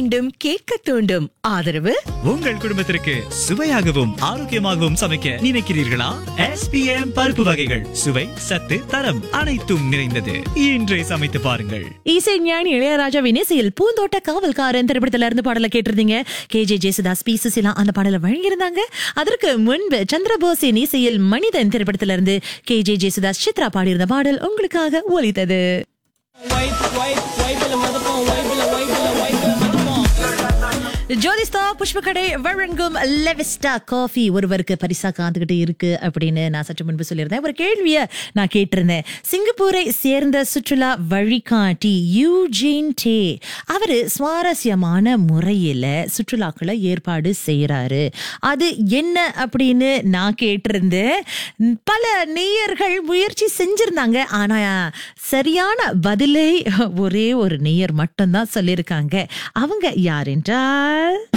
மீண்டும் கேட்க தூண்டும் ஆதரவு உங்கள் குடும்பத்திற்கு சுவையாகவும் ஆரோக்கியமாகவும் சமைக்க நினைக்கிறீர்களா எஸ்பிஎம் பருப்பு வகைகள் சுவை சத்து தரம் அனைத்தும் நிறைந்தது இன்றே சமைத்து பாருங்கள் இசை ஞானி இளையராஜாவின் இசையில் பூந்தோட்ட காவல்காரன் திரைப்படத்துல இருந்து பாடலை கேட்டிருந்தீங்க K J Yesudas P Susheela அந்த பாடலை வழங்கியிருந்தாங்க அதற்கு முன்பு சந்திரபோஸின் இசையில் மனிதன் திரைப்படத்துல இருந்து கே ஜே ஜேசுதாஸ் சித்ரா பாடியிருந்த பாடல் உங்களுக்காக ஒலித்தது ஜோதிஸ்தா புஷ்பக்கடை வழங்கும் லெவிஸ்டா காஃபி ஒருவருக்கு பரிசா காத்துக்கிட்டு இருக்கு அப்படின்னு நான் சற்று முன்பு சொல்லியிருந்தேன் ஒரு கேள்வியை நான் கேட்டிருந்தேன் சிங்கப்பூரை சேர்ந்த சுற்றுலா வழிகாட்டி யூஜின் டே அவரு சுவாரஸ்யமான முறையில சுற்றுலாக்களை ஏற்பாடு செய்யறாரு அது என்ன அப்படின்னு நான் கேட்டிருந்தேன் பல நேயர்கள் முயற்சி செஞ்சிருந்தாங்க ஆனா சரியான பதிலை ஒரே ஒரு நேயர் மட்டும்தான் சொல்லியிருக்காங்க அவங்க யார் என்றால்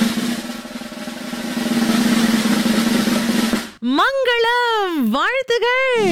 மங்களம் வாழ்த்துகள்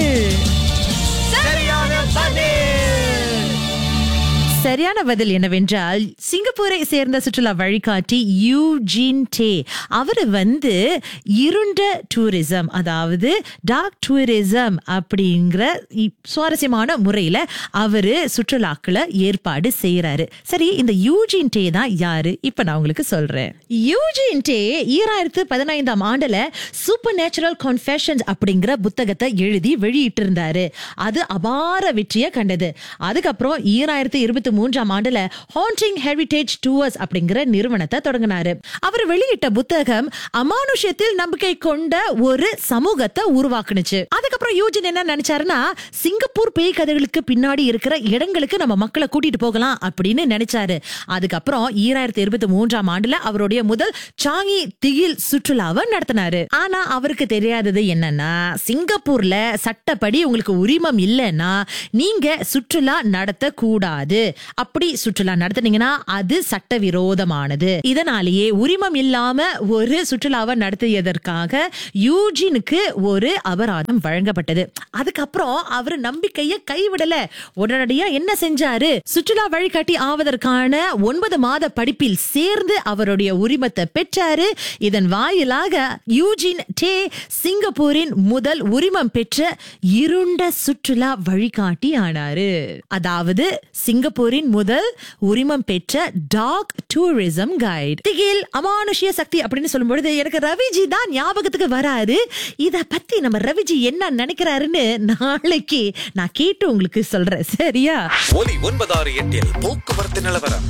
சரியான பதில் என்னவென்றால் சிங்கப்பூரை சேர்ந்த சுற்றுலா வழிகாட்டி யூஜின் டே அவர் வந்து இருண்ட டூரிசம் அதாவது டார்க் டூரிசம் அப்படிங்கிற இ- சுவாரஸ்யமான முறையில அவரு சுற்றுலாக்களை ஏற்பாடு செய்யறாரு சரி இந்த யூஜின் டே தான் யாரு இப்ப நான் உங்களுக்கு சொல்றேன் யூஜின் டே ஈராயிரத்து பதினைந்தாம் ஆண்டுல சூப்பர் நேச்சுரல் கான்ஃபெஷன்ஸ் அப்படிங்கிற புத்தகத்தை எழுதி வெளியிட்டு இருந்தாரு அது அபார வெற்றியை கண்டது அதுக்கப்புறம் ஈராயிரத்து இருபத்தி மூன்றாம் ஆண்டுல ஹாண்டிங் ஹெரிடேஜ் டூவர்ஸ் அப்படிங்கிற நிறுவனத்தை தொடங்கினாரு அவர் வெளியிட்ட புத்தகம் அமானுஷ்யத்தில் நம்பிக்கை கொண்ட ஒரு சமூகத்தை உருவாக்குனுச்சு அதுக்கப்புறம் யூஜின் என்ன நினைச்சாருன்னா சிங்கப்பூர் பேய் கதைகளுக்கு பின்னாடி இருக்கிற இடங்களுக்கு நம்ம மக்களை கூட்டிட்டு போகலாம் அப்படின்னு நினைச்சாரு அதுக்கப்புறம் ஈராயிரத்தி இருபத்தி மூன்றாம் ஆண்டுல அவருடைய முதல் சாங்கி திகில் சுற்றுலாவை நடத்தினாரு ஆனா அவருக்கு தெரியாதது என்னன்னா சிங்கப்பூர்ல சட்டப்படி உங்களுக்கு உரிமம் இல்லைன்னா நீங்க சுற்றுலா நடத்த கூடாது அப்படி சுற்றுலா நடத்துனீங்கன்னா அது சட்டவிரோதமானது இதனாலேயே உரிமம் இல்லாம ஒரு சுற்றுலாவை நடத்தியதற்காக யூஜினுக்கு ஒரு அபராதம் வழங்கப்பட்டது அதுக்கப்புறம் அவர் நம்பிக்கைய கைவிடல உடனடியா என்ன செஞ்சாரு சுற்றுலா வழிகாட்டி ஆவதற்கான ஒன்பது மாத படிப்பில் சேர்ந்து அவருடைய உரிமத்தை பெற்றாரு இதன் வாயிலாக யூஜின் டே சிங்கப்பூரின் முதல் உரிமம் பெற்ற இருண்ட சுற்றுலா வழிகாட்டி ஆனாரு அதாவது சிங்கப்பூரின் முதல் உரிமம் பெற்ற டாக் டூரிசம் கைடு திகில் அமானுஷ்ய சக்தி அப்படின்னு சொல்லும்பொழுது எனக்கு ரவிஜி தான் ஞாபகத்துக்கு வராது இத பத்தி நம்ம ரவிஜி என்ன நினைக்கிறாருன்னு நாளைக்கு நான் கேட்டு உங்களுக்கு சொல்றேன் சரியா ஒலி ஒன்பதாறு எட்டில் போக்குவரத்து நிலவரம்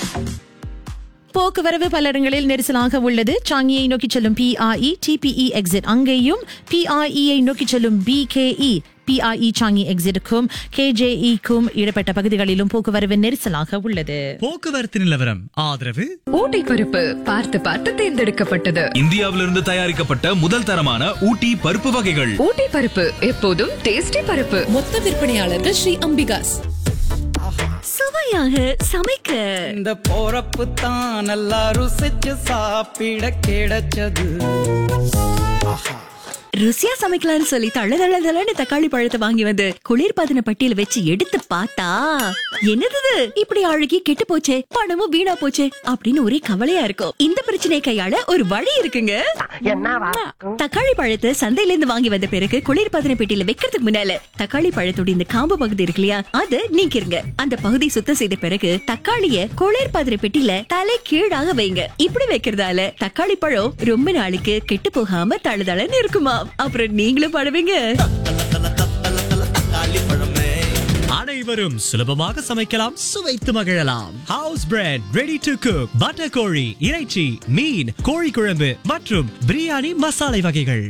போக்குவரவு பல இடங்களில் நெரிசலாக உள்ளது சாங்கியை நோக்கி செல்லும் பிஆஇ டிபிஇ எக்ஸிட் அங்கேயும் பிஆஇயை நோக்கி செல்லும் பிகேஇ பிஆஇ சாங்கி எக்ஸிட்டுக்கும் கேஜேஇக்கும் இடப்பட்ட பகுதிகளிலும் போக்குவரவு நெரிசலாக உள்ளது போக்குவரத்து நிலவரம் ஆதரவு ஊட்டி பருப்பு பார்த்து பார்த்து தேர்ந்தெடுக்கப்பட்டது இந்தியாவிலிருந்து தயாரிக்கப்பட்ட முதல் தரமான ஊட்டி பருப்பு வகைகள் ஊட்டி பருப்பு எப்போதும் டேஸ்டி பருப்பு மொத்த விற்பனையாளர்கள் ஸ்ரீ அம்பிகாஸ் சுவையாக சமைக்க இந்த போறப்பு தான் நல்லா ருசிச்சு சாப்பிட கிடைச்சது ருசியா சமைக்கலாம்னு சொல்லி தள்ள தள்ள தள்ளன்னு தக்காளி பழத்தை வாங்கி வந்து குளிர்பதன பட்டியல வச்சு எடுத்து பார்த்தா என்னது இது? இப்படி அழுகி கெட்டு போச்சே பணமும் வீணா போச்சே அப்படின்னு ஒரே கவலையா இருக்கும் இந்த பிரச்சனையை கையாள ஒரு வழி இருக்குங்க தக்காளி பழத்தை சந்தையில இருந்து வாங்கி வந்த பிறகு குளிர்பதன பெட்டியில வைக்கிறதுக்கு முன்னால தக்காளி பழத்தோட இந்த காம்பு பகுதி இருக்கு இல்லையா அது நீக்கிருங்க அந்த பகுதி சுத்தம் செய்த பிறகு தக்காளிய குளிர்பதன பெட்டியில தலை கீழாக வைங்க இப்படி வைக்கிறதால தக்காளி பழம் ரொம்ப நாளைக்கு கெட்டு போகாம தழுதளன்னு இருக்குமா அப்புறம் நீங்களும் படுவீங்க அனைவரும் சுலபமாக சமைக்கலாம் சுவைத்து மகிழலாம் house bread ready to cook butter கோழி இறைச்சி மீன் கோழி குழம்பு மற்றும் பிரியாணி மசாலை வகைகள்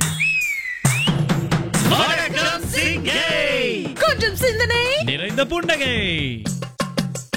வணக்கம் சிங்கை கொஞ்சம் சிந்தனை நிறைந்த புன்னகை